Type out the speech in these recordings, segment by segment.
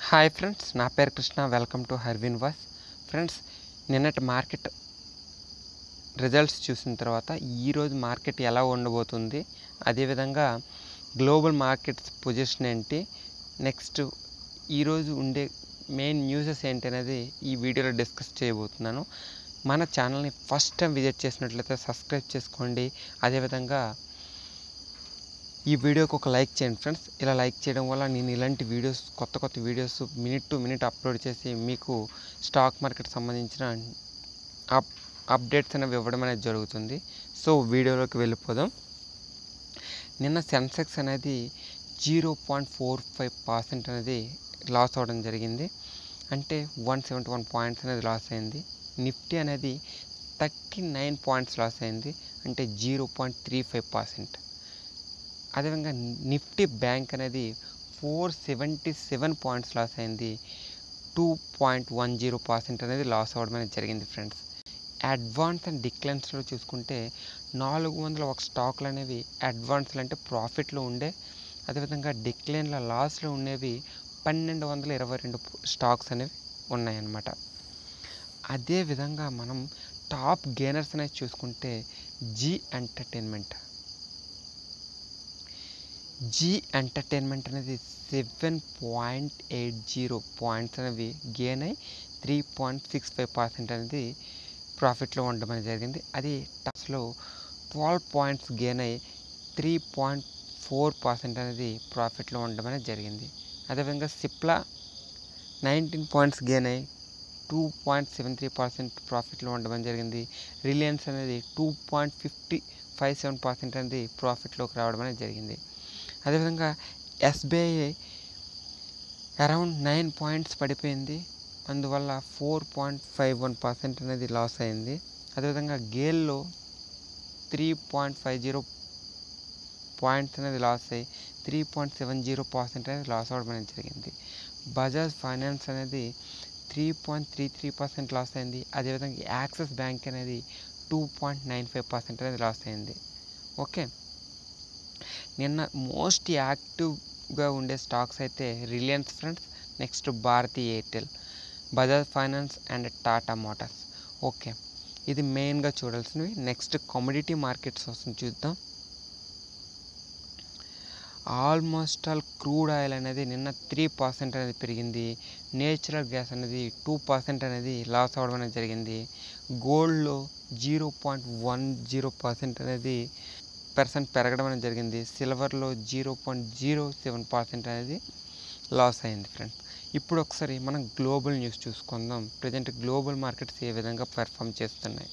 hi friends నా పేరు Krishna welcome to Harvin voice friends నిన్నటి మార్కెట్ రిజల్ట్స్ చూసిన తర్వాత ఈరోజు మార్కెట్ ఎలా ఉండబోతుంది అదేవిధంగా గ్లోబల్ మార్కెట్స్ పొజిషన్ ఏంటి నెక్స్ట్ ఈరోజు ఉండే మెయిన్ న్యూసెస్ ఏంటి అనేది ఈ వీడియోలో డిస్కస్ చేయబోతున్నాను మన ఛానల్ని ఫస్ట్ టైం విజిట్ చేసినట్లయితే సబ్స్క్రైబ్ చేసుకోండి అదేవిధంగా ఈ వీడియోకి ఒక లైక్ చేయండి ఫ్రెండ్స్ ఇలా లైక్ చేయడం వల్ల నేను ఇలాంటి వీడియోస్ కొత్త కొత్త videos minute to minute upload చేసి మీకు స్టాక్ మార్కెట్ సంబంధించిన అప్ అప్డేట్స్ అనేవి ఇవ్వడం అనేది జరుగుతుంది సో వీడియోలోకి వెళ్ళిపోదాం నిన్న సెన్సెక్స్ అనేది zero point four five percent అనేది లాస్ అవ్వడం జరిగింది అంటే వన్ సెవెంటీ వన్ పాయింట్స్ అనేది లాస్ అయింది నిఫ్టీ అనేది థర్టీ నైన్ పాయింట్స్ లాస్ అయింది అంటే zero point three five percent అదేవిధంగా నిఫ్టీ బ్యాంక్ అనేది four seventy seven points loss అయింది two point one zero percent అనేది లాస్ అవ్వడం అనేది జరిగింది ఫ్రెండ్స్ అడ్వాన్స్ అండ్ డిక్లైన్స్లో చూసుకుంటే నాలుగు వందల ఒక స్టాక్లు అనేవి అడ్వాన్స్లు అంటే ప్రాఫిట్లో ఉండే అదేవిధంగా డిక్లైన్ల లాస్లో ఉండేవి పన్నెండు వందల ఇరవై రెండు స్టాక్స్ అనేవి ఉన్నాయన్నమాట అదేవిధంగా మనం టాప్ గెయినర్స్ అనేది చూసుకుంటే జీ ఎంటర్టైన్మెంట్ జీ ఎంటర్టైన్మెంట్ అనేది seven point eight zero points అనేవి గెయిన్ అయి three point six five percent అనేది ప్రాఫిట్లో ఉండడం అనేది జరిగింది అది టస్లో ట్వెల్వ్ పాయింట్స్ గెయిన్ అయి త్రీ పాయింట్ ఫోర్ పర్సెంట్ అనేది ప్రాఫిట్లో ఉండడం అనేది జరిగింది అదేవిధంగా సిప్లా నైన్టీన్ పాయింట్స్ గెయిన్ అయి two point seven three percent ప్రాఫిట్లో ఉండడం జరిగింది రిలయన్స్ అనేది two point fifty five seven percent అనేది ప్రాఫిట్లోకి రావడం అనేది జరిగింది అదేవిధంగా ఎస్బీఐ అరౌండ్ నైన్ పాయింట్స్ పడిపోయింది అందువల్ల four point five one percent అనేది లాస్ అయింది అదేవిధంగా గేల్లో three point five zero points అనేది లాస్ అయ్యి three point seven zero percent అనేది లాస్ అవ్వడం అనేది జరిగింది బజాజ్ ఫైనాన్స్ అనేది three point three three percent loss అయింది అదేవిధంగా యాక్సిస్ బ్యాంక్ అనేది two point nine five percent అనేది లాస్ అయింది ఓకే నిన్న మోస్ట్ యాక్టివ్గా ఉండే స్టాక్స్ అయితే Reliance friends next Bharti Airtel Bajaj Finance and Tata Motors okay ఇది మెయిన్గా చూడాల్సినవి నెక్స్ట్ కమోడిటీ మార్కెట్స్ వస్తుంది చూద్దాం ఆల్మోస్ట్ ఆల్ క్రూడ్ ఆయిల్ అనేది నిన్న త్రీ పర్సెంట్ అనేది పెరిగింది నేచురల్ గ్యాస్ అనేది టూ పర్సెంట్ అనేది లాస్ అవ్వడం అనేది జరిగింది గోల్డ్లో zero point one zero percent అనేది పర్సెంట్ పెరగడం అనేది జరిగింది సిల్వర్లో zero point zero seven percent అనేది లాస్ అయింది ఫ్రెండ్స్ ఇప్పుడు ఒకసారి మనం గ్లోబల్ న్యూస్ చూసుకుందాం ప్రజెంట్ గ్లోబల్ మార్కెట్స్ ఏ విధంగా పెర్ఫామ్ చేస్తున్నాయి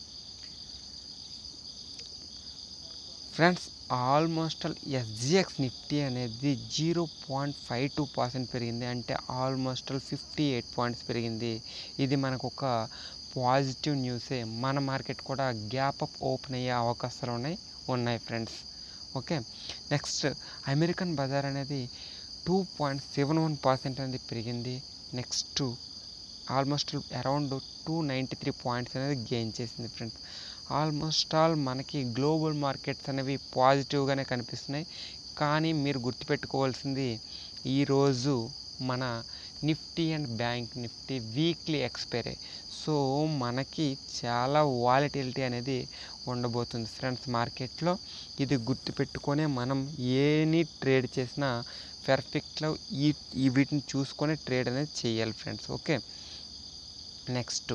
friends almost all SGX Nifty అనేది zero point five two percent పెరిగింది అంటే almost all fifty eight points పెరిగింది ఇది మనకు ఒక పాజిటివ్ న్యూసే మన మార్కెట్ కూడా గ్యాప్ అప్ ఓపెన్ అయ్యే అవకాశాలు ఉన్నాయి ఉన్నాయి ఫ్రెండ్స్ ఓకే నెక్స్ట్ అమెరికన్ బజార్ అనేది two point seven one percent అనేది పెరిగింది next almost around two ninety three points అనేది గెయిన్ చేసింది ఫ్రెండ్స్ ఆల్మోస్ట్ ఆల్ మనకి గ్లోబల్ మార్కెట్స్ అనేవి పాజిటివ్గానే కనిపిస్తున్నాయి కానీ మీరు గుర్తుపెట్టుకోవాల్సింది ఈరోజు మన Nifty and Bank Nifty weekly expiry so మనకి చాలా వాలిటిలిటీ అనేది ఉండబోతుంది ఫ్రెండ్స్ మార్కెట్లో ఇది గుర్తుపెట్టుకొని మనం ఏని ట్రేడ్ చేసినా పర్ఫెక్ట్లో ఈ ఈ వీటిని చూసుకొని ట్రేడ్ అనేది చేయాలి friends okay next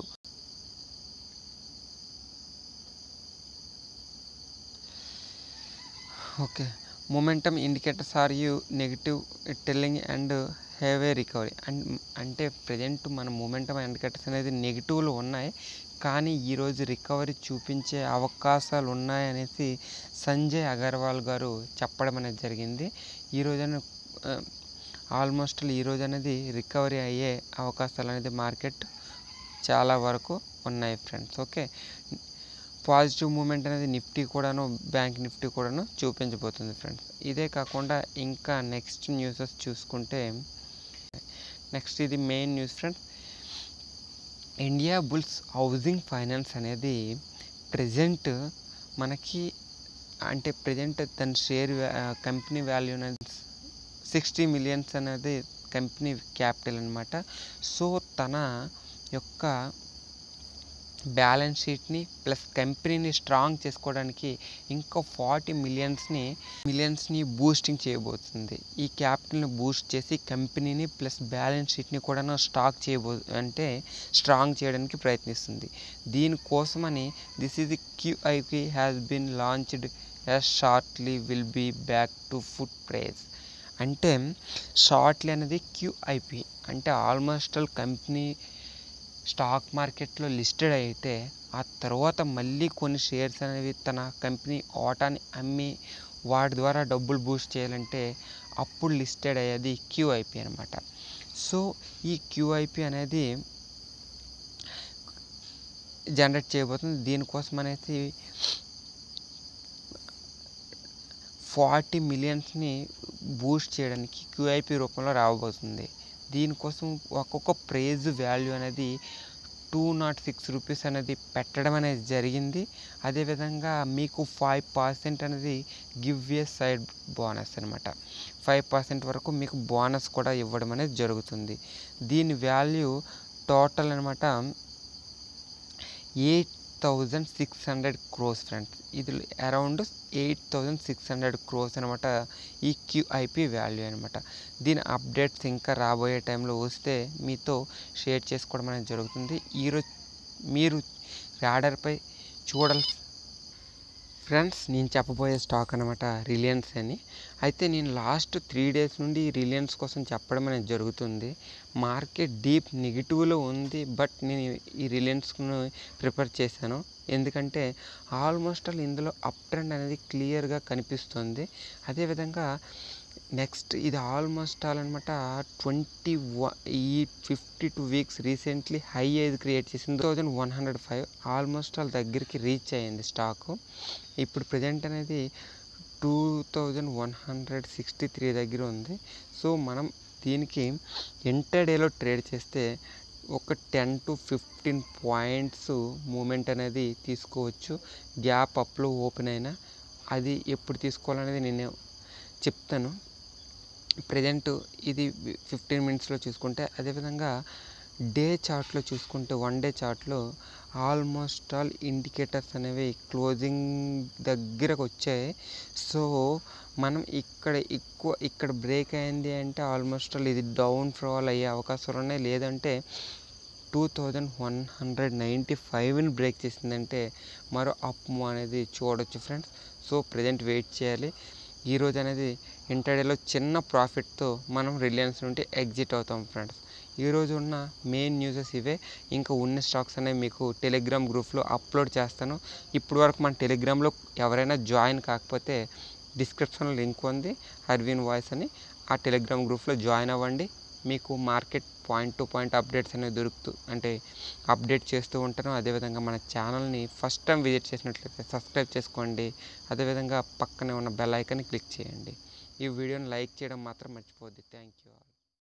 okay momentum indicators are you negative telling and have a recovery and అంటే ప్రజెంట్ మన మొమెంటమ్ ఇండికేటర్స్ అనేది నెగిటివ్లు ఉన్నాయి కానీ ఈరోజు రికవరీ చూపించే అవకాశాలు ఉన్నాయనేసి సంజయ్ అగర్వాల్ గారు చెప్పడం అనేది జరిగింది ఈరోజు ఆల్మోస్ట్ ఈరోజు అనేది రికవరీ అయ్యే అవకాశాలు అనేది మార్కెట్ చాలా వరకు ఉన్నాయి ఫ్రెండ్స్ ఓకే పాజిటివ్ మూమెంట్ అనేది నిఫ్టీ కూడాను బ్యాంక్ నిఫ్టీ కూడాను చూపించబోతుంది ఫ్రెండ్స్ ఇదే కాకుండా ఇంకా నెక్స్ట్ న్యూసెస్ చూసుకుంటే నెక్స్ట్ ఇది main news friends Indiabulls Housing Finance అనేది ప్రజెంట్ మనకి అంటే ప్రజెంట్ తన షేర్ కంపెనీ వాల్యూ అనేది సిక్స్టీ మిలియన్స్ అనేది కంపెనీ క్యాపిటల్ అనమాట సో తన యొక్క బ్యాలెన్స్ షీట్ని ప్లస్ కంపెనీని స్ట్రాంగ్ చేసుకోవడానికి ఇంకా ఫార్టీ మిలియన్స్ని మిలియన్స్ని బూస్టింగ్ చేయబోతుంది ఈ క్యాపిటల్ని బూస్ట్ చేసి కంపెనీని ప్లస్ బ్యాలెన్స్ షీట్ని కూడా స్టాక్ చేయబో అంటే స్ట్రాంగ్ చేయడానికి ప్రయత్నిస్తుంది దీనికోసమని this is QIP has been launched as shortly will be back to food price అంటే షార్ట్లీ అనేది క్యూఐపి అంటే ఆల్మోస్ట్ ఆల్ కంపెనీ స్టాక్ మార్కెట్లో లిస్టెడ్ అయితే ఆ తర్వాత మళ్ళీ కొన్ని షేర్స్ అనేవి తన కంపెనీ ఓటాని అమ్మి వాటి ద్వారా డబ్బులు బూస్ట్ చేయాలంటే అప్పుడు లిస్టెడ్ అయ్యేది క్యూఐపి అనమాట సో ఈ క్యూఐపి అనేది జనరేట్ చేయబోతుంది దీనికోసం అనేది ఫార్టీ మిలియన్స్ని బూస్ట్ చేయడానికి క్యూఐపి రూపంలో రాబోతుంది దీనికోసం ఒక్కొక్క ప్రైజ్ వాల్యూ అనేది టూ నాట్ సిక్స్ రూపీస్ అనేది పెట్టడం అనేది జరిగింది అదేవిధంగా మీకు ఫైవ్ పర్సెంట్ అనేది గివ్ ఏ సైడ్ బోనస్ అనమాట ఫైవ్ పర్సెంట్ వరకు మీకు బోనస్ కూడా ఇవ్వడం అనేది జరుగుతుంది దీని వాల్యూ టోటల్ అనమాట eight thousand six hundred crores friends ఇది around eight thousand six hundred crores అనమాట ఈ క్యూఐపి వాల్యూ అనమాట దీని అప్డేట్స్ ఇంకా రాబోయే టైంలో వస్తే మీతో షేర్ చేసుకోవడం అనేది జరుగుతుంది ఈరోజు మీరు రాడర్పై చూడాల్సి ఫ్రెండ్స్ నేను చెప్పబోయే స్టాక్ అనమాట రిలయన్స్ అని అయితే నేను లాస్ట్ త్రీ డేస్ నుండి రిలయన్స్ కోసం చెప్పడం అనేది జరుగుతుంది మార్కెట్ డీప్ నెగిటివ్లో ఉంది బట్ నేను ఈ రిలయన్స్ను ప్రిపేర్ చేశాను ఎందుకంటే ఆల్మోస్ట్ ఆల్ ఇందులో అప్ ట్రెండ్ అనేది క్లియర్గా కనిపిస్తుంది అదేవిధంగా నెక్స్ట్ ఇది ఆల్మోస్ట్ ఆల్ అనమాట ట్వంటీ వన్ ఈ fifty two weeks recently high ఏది క్రియేట్ చేసింది thousand one hundred five almost all దగ్గరికి రీచ్ అయ్యింది స్టాకు ఇప్పుడు ప్రజెంట్ అనేది two thousand one hundred sixty three దగ్గర ఉంది సో మనం దీనికి ఇంటర్డేలో ట్రేడ్ చేస్తే ఒక ten to fifteen points moment అనేది తీసుకోవచ్చు గ్యాప్ అప్లో ఓపెన్ అయినా అది ఎప్పుడు తీసుకోవాలనేది నేను చెప్తాను ప్రజెంట్ ఇది ఫిఫ్టీన్ మినిట్స్లో చూసుకుంటే అదేవిధంగా డే చార్ట్లో చూసుకుంటే వన్ డే చార్ట్లో ఆల్మోస్ట్ ఆల్ ఇండికేటర్స్ అనేవి క్లోజింగ్ దగ్గరకు వచ్చాయి సో మనం ఇక్కడ ఎక్కువ ఇక్కడ బ్రేక్ అయింది అంటే ఆల్మోస్ట్ ఆల్ ఇది డౌన్ ఫాల్ అయ్యే అవకాశాలు ఉన్నాయి లేదంటే two thousand one hundred ninety ఫైవ్ని బ్రేక్ చేసిందంటే మరో అప్ అనేది చూడొచ్చు ఫ్రెండ్స్ సో ప్రజెంట్ వెయిట్ చేయాలి ఈరోజు అనేది ఇంటర్డేలో చిన్న ప్రాఫిట్తో మనం రిలయన్స్ నుండి ఎగ్జిట్ అవుతాం ఫ్రెండ్స్ ఈరోజు ఉన్న మెయిన్ న్యూసెస్ ఇవే ఇంకా ఉన్న స్టాక్స్ అనేవి మీకు టెలిగ్రామ్ గ్రూప్లో అప్లోడ్ చేస్తాను ఇప్పుడు వరకు మన టెలిగ్రామ్లో ఎవరైనా జాయిన్ కాకపోతే డిస్క్రిప్షన్లో లింక్ ఉంది హర్విన్ వాయిస్ అని ఆ టెలిగ్రామ్ గ్రూప్లో జాయిన్ అవ్వండి మీకు market point to point updates అనేవి దొరుకుతూ అంటే అప్డేట్ చేస్తూ ఉంటాను అదేవిధంగా మన ఛానల్ని ఫస్ట్ టైం విజిట్ చేసినట్లయితే సబ్స్క్రైబ్ చేసుకోండి అదేవిధంగా పక్కనే ఉన్న బెల్ ఐకాన్ని క్లిక్ చేయండి ఈ వీడియోని లైక్ చేయడం మాత్రం మర్చిపోద్ది థ్యాంక్ యూ ఆల్